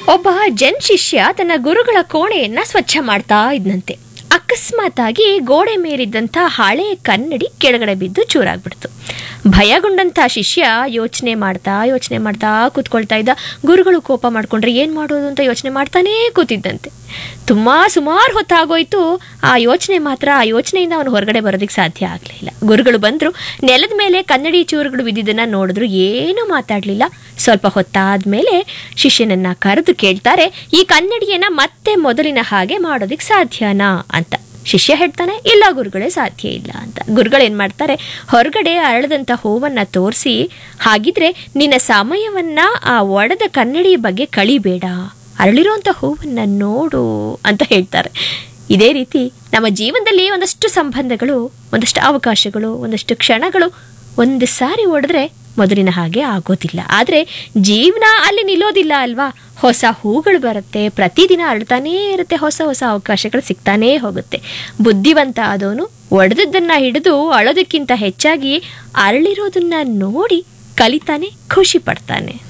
ಒಬ್ಬ ಜನ್ ಶಿಷ್ಯ ತನ್ನ ಗುರುಗಳ ಕೋಣೆಯನ್ನ ಸ್ವಚ್ಛ ಮಾಡ್ತಾ ಇದ್ನಂತೆ ಅಕಸ್ಮಾತಾಗಿ ಗೋಡೆ ಮೇಲಿದ್ದಂಥ ಹಳೆ ಕನ್ನಡಿ ಕೆಳಗಡೆ ಬಿದ್ದು ಚೂರಾಗ್ಬಿಡ್ತು ಭಯಗೊಂಡಂಥ ಶಿಷ್ಯ ಯೋಚನೆ ಮಾಡ್ತಾ ಯೋಚನೆ ಮಾಡ್ತಾ ಕೂತ್ಕೊಳ್ತಾ ಇದ್ದ ಗುರುಗಳು ಕೋಪ ಮಾಡ್ಕೊಂಡ್ರೆ ಏನು ಮಾಡೋದು ಅಂತ ಯೋಚನೆ ಮಾಡ್ತಾನೇ ಕೂತಿದ್ದಂತೆ ತುಂಬ ಸುಮಾರು ಹೊತ್ತಾಗೋಯ್ತು ಆ ಯೋಚನೆ ಮಾತ್ರ ಆ ಯೋಚನೆಯಿಂದ ಅವನು ಹೊರಗಡೆ ಬರೋದಕ್ಕೆ ಸಾಧ್ಯ ಆಗಲಿಲ್ಲ ಗುರುಗಳು ಬಂದರು ನೆಲದ ಮೇಲೆ ಕನ್ನಡಿ ಚೂರುಗಳು ಬಿದ್ದಿದ್ದನ್ನು ನೋಡಿದ್ರು ಏನೂ ಮಾತಾಡಲಿಲ್ಲ ಸ್ವಲ್ಪ ಹೊತ್ತಾದ್ಮೇಲೆ ಶಿಷ್ಯನನ್ನ ಕರೆದು ಕೇಳ್ತಾರೆ ಈ ಕನ್ನಡಿಯನ್ನ ಮತ್ತೆ ಮೊದಲಿನ ಹಾಗೆ ಮಾಡೋದಕ್ಕೆ ಸಾಧ್ಯನಾ ಅಂತ ಶಿಷ್ಯ ಹೇಳ್ತಾನೆ ಇಲ್ಲ ಗುರುಗಳೇ ಸಾಧ್ಯ ಇಲ್ಲ ಅಂತ ಗುರುಗಳು ಏನು ಮಾಡ್ತಾರೆ ಹೊರಗಡೆ ಅರಳದಂಥ ಹೂವನ್ನ ತೋರಿಸಿ ಹಾಗಿದ್ರೆ ನಿನ್ನ ಸಮಯವನ್ನ ಆ ಒಡೆದ ಕನ್ನಡಿ ಬಗ್ಗೆ ಕಳಿಬೇಡ ಅರಳಿರುವಂಥ ಹೂವನ್ನ ನೋಡು ಅಂತ ಹೇಳ್ತಾರೆ ಇದೇ ರೀತಿ ನಮ್ಮ ಜೀವನದಲ್ಲಿ ಒಂದಷ್ಟು ಸಂಬಂಧಗಳು ಒಂದಷ್ಟು ಅವಕಾಶಗಳು ಒಂದಷ್ಟು ಕ್ಷಣಗಳು ಒಂದು ಸಾರಿ ಒಡೆದ್ರೆ ಮೊದಲಿನ ಹಾಗೆ ಆಗೋದಿಲ್ಲ ಆದರೆ ಜೀವನ ಅಲ್ಲಿ ನಿಲ್ಲೋದಿಲ್ಲ ಅಲ್ವಾ ಹೊಸ ಹೂಗಳು ಬರುತ್ತೆ ಪ್ರತಿದಿನ ಅರಳ್ತಾನೇ ಇರುತ್ತೆ ಹೊಸ ಹೊಸ ಅವಕಾಶಗಳು ಸಿಗ್ತಾನೇ ಹೋಗುತ್ತೆ ಬುದ್ಧಿವಂತ ಆದವನು ಒಡೆದದ್ದನ್ನ ಹಿಡಿದು ಅಳೋದಕ್ಕಿಂತ ಹೆಚ್ಚಾಗಿ ಅರಳಿರೋದನ್ನ ನೋಡಿ ಕಲಿತಾನೆ ಖುಷಿ ಪಡ್ತಾನೆ